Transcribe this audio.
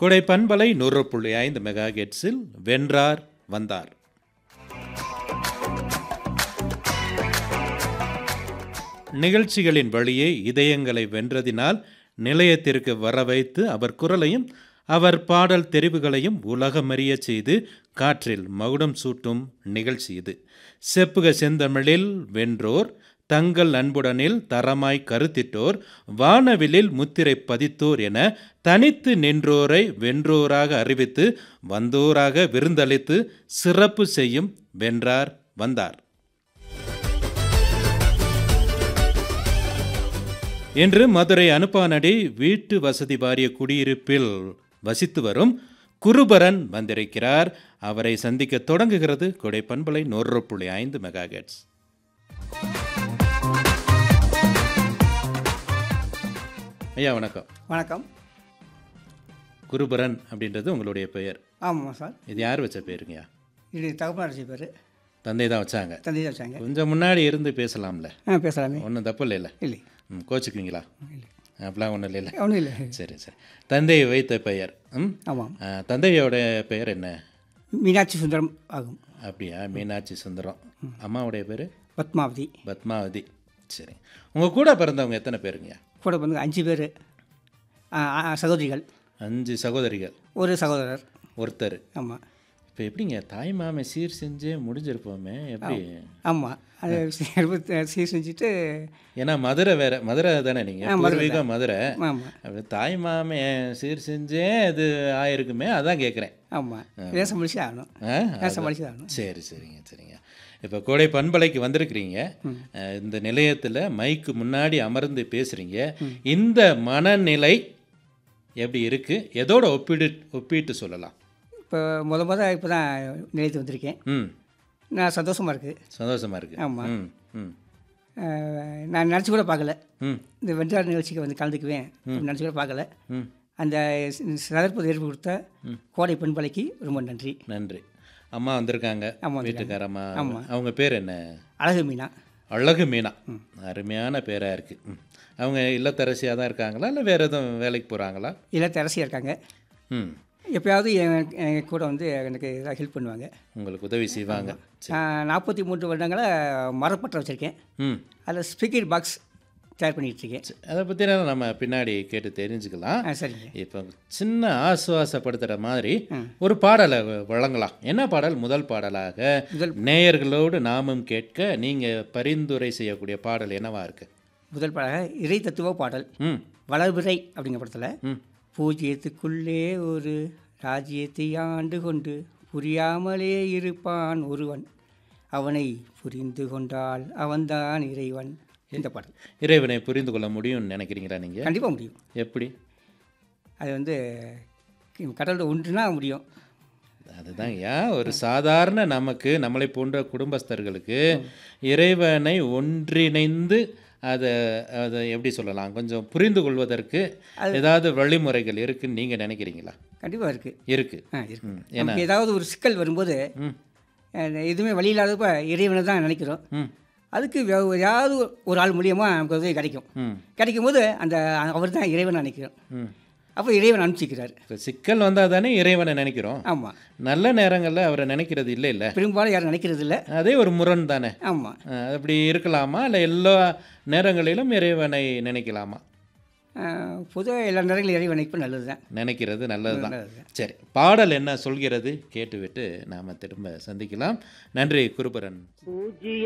கொடை பண்பலை நூறு புள்ளி ஐந்து மெகா ஹெட்ஸில் வென்றார் வந்தார் நிகழ்ச்சிகளின் வழியே இதயங்களை வென்றதினால் நிலையத்திற்கு வர வைத்து அவர் குரலையும் அவர் பாடல் தெரிவுகளையும் உலகமறியச் செய்து காற்றில் மகுடம் சூட்டும் நிகழ்ச்சி இது செப்புக செந்தமிழில் வென்றோர் தங்கள் அன்புடனில் தரமாய் கருத்திட்டோர் வானவிலில் முத்திரை பதித்தோர் என தனித்து நின்றோரை வென்றோராக அறிவித்து வந்தோராக விருந்தளித்து சிறப்பு செய்யும் வென்றார் வந்தார் இன்று மதுரை அனுப்பானடி வீட்டு வசதி வாரிய குடியிருப்பில் வசித்து வரும் குருபரன் வந்திருக்கிறார் அவரை சந்திக்க தொடங்குகிறது கொடை பண்பலை நூறு புள்ளி ஐந்து மெகாஹெட்ஸ் ஐயா வணக்கம் வணக்கம் குருபரன் அப்படின்றது உங்களுடைய பெயர் ஆமாம் சார் இது யார் வச்ச பேருங்கய்யா இது தகப்பனார் பேர் தந்தை தான் வச்சாங்க தந்தை தான் வச்சாங்க கொஞ்சம் முன்னாடி இருந்து பேசலாம்ல ஆ பேசலாமே ஒன்றும் தப்பு இல்லைல்ல இல்லை ம் கோச்சுக்குவீங்களா அப்படிலாம் ஒன்றும் இல்லைல்ல ஒன்றும் இல்லை சரி சரி தந்தை வைத்த பெயர் ம் ஆமாம் ஆ, தந்தையோட பெயர் என்ன மீனாட்சி சுந்தரம் ஆகும் அப்படியா மீனாட்சி சுந்தரம் அம்மாவுடைய பேர் பத்மாவதி பத்மாவதி சரி உங்கள் கூட பிறந்தவங்க எத்தனை பேருங்க கூட வந்து அஞ்சு பேர் சகோதரிகள் அஞ்சு சகோதரிகள் ஒரு சகோதரர் ஒருத்தர் ஆமாம் இப்போ எப்படிங்க தாய் மாமன் சீர் செஞ்சே முடிஞ்சிருப்போமே எப்படி ஆமாம் அது இருபத்தி சீர் செஞ்சுட்டு ஏன்னா மதுரை வேற மதுரை தானே நீங்கள் பூர்வீகம் மதுரை ஆமாம் அப்படி தாய் மாமன் சீர் செஞ்சே இது ஆயிருக்குமே அதான் கேட்குறேன் ஆமாம் இதை சமாளிச்சு ஆகணும் ஆ இதை சமாளிச்சு ஆகணும் சரி சரிங்க சரிங்க இப்போ கோடை பண்பலைக்கு வந்திருக்கிறீங்க அஹ், இந்த நிலையத்தில் மைக்கு முன்னாடி அமர்ந்து பேசுகிறீங்க இந்த மனநிலை எப்படி இருக்குது எதோட ஒப்பிடு ஒப்பிட்டு சொல்லலாம் இப்போ முத முத இப்போ தான் நிலையத்து வந்திருக்கேன் ம் நான் சந்தோஷமாக இருக்குது சந்தோஷமாக இருக்குது ஆமாம் ம் ம் நான் நினச்சி கூட பார்க்கல ம் இந்த வென்றார் நிகழ்ச்சிக்கு வந்து கலந்துக்குவேன் நினச்சி கூட பார்க்கல ம் அந்த சந்தர்ப்பத்தை ஏற்பு கொடுத்த கோடை பெண்பலைக்கு ரொம்ப நன்றி நன்றி அம்மா வந்திருக்காங்க ஆமா, வந்திருக்காங்க. வீட்டுக்காரம்மா அவங்க பேர் என்ன அழகு மீனா அழகு மீனா அருமையான பேராக இருக்குது அவங்க இல்லத்தரசியாக தான் இருக்காங்களா இல்லை வேறு எதுவும் வேலைக்கு போகிறாங்களா இல்லத்தரசியாக இருக்காங்க ம் எப்பயாவது என் என் கூட வந்து எனக்கு ஏதாவது ஹெல்ப் பண்ணுவாங்க உங்களுக்கு உதவி செய்வாங்க நான் நாற்பத்தி மூன்று வருடங்களாக மரப்பற்ற வச்சுருக்கேன் ம் அதில் ஸ்பீக்கர் பாக்ஸ் தயார் பண்ணிகிட்டு இருக்கேன் அதை பற்றினாலும் நம்ம பின்னாடி கேட்டு தெரிஞ்சுக்கலாம் ஆ சரிங்க இப்போ சின்ன ஆசுவாசப்படுத்துகிற மாதிரி ஒரு பாடலை வ- வழங்கலாம் என்ன பாடல் முதல் பாடலாக முதல் நேயர்களோடு நாமும் கேட்க நீங்கள் பரிந்துரை செய்யக்கூடிய பாடல் என்னவா இருக்கு முதல் பாடலாக இறை தத்துவ பாடல் ம் வளர்பிறை அப்படிங்கிற படத்தில் ம் பூஜ்ஜியத்துக்குள்ளே ஒரு ராஜ்யத்தை ஆண்டு கொண்டு புரியாமலே இருப்பான் ஒருவன் அவனை புரிந்து கொண்டால் அவன்தான் இறைவன் இந்த பாடல் இறைவனை புரிந்து கொள்ள முடியும்னு நினைக்கிறீங்களா நீங்கள் கண்டிப்பாக முடியும் எப்படி அது வந்து கடவுளோட ஒன்றுனா முடியும் அதுதான் ஏன் ஒரு சாதாரண நமக்கு நம்மளை போன்ற குடும்பஸ்தர்களுக்கு இறைவனை ஒன்றிணைந்து அதை அதை எப்படி சொல்லலாம் கொஞ்சம் புரிந்து கொள்வதற்கு ஏதாவது வழிமுறைகள் இருக்குன்னு நீங்கள் நினைக்கிறீங்களா கண்டிப்பாக இருக்குது இருக்கு ஆ இருக்கு ம், நமக்கு ஏதாவது ஒரு சிக்கல் வரும்போது ம் அஹ், எதுவுமே வழி இல்லாதப்ப இறைவனை தான் நினைக்கிறோம் ம் அதுக்கு வே- ஏதாவது ஒரு ஆள் மூலியமாக நமக்கு உதவி கிடைக்கும் ம் கிடைக்கும் போது அந்த அவர் தான் இறைவனை நினைக்கிறோம் ம் அப்போ இறைவன் அனுப்பிச்சிக்கிறார் இப்போ சிக்கல் வந்தால் தானே இறைவனை நினைக்கிறோம் ஆமாம் நல்ல நேரங்களில் அவரை நினைக்கிறது இல்லை இல்லை பெரும்பாலும் யாரும் நினைக்கிறது இல்லை அதே ஒரு முரண் தானே ஆமாம் அஹ், அப்படி இருக்கலாமா இல்லை எல்லா நேரங்களிலும் இறைவனை நினைக்கலாமா பொதுவாக எல்லா நேரங்களும் இறைவன் நினைப்பு நல்லது தான் நினைக்கிறது நல்லது தான் நல்லது தான் சரி பாடல் என்ன சொல்கிறது கேட்டுவிட்டு நாம் திரும்ப சந்திக்கலாம் நன்றி குருபரன்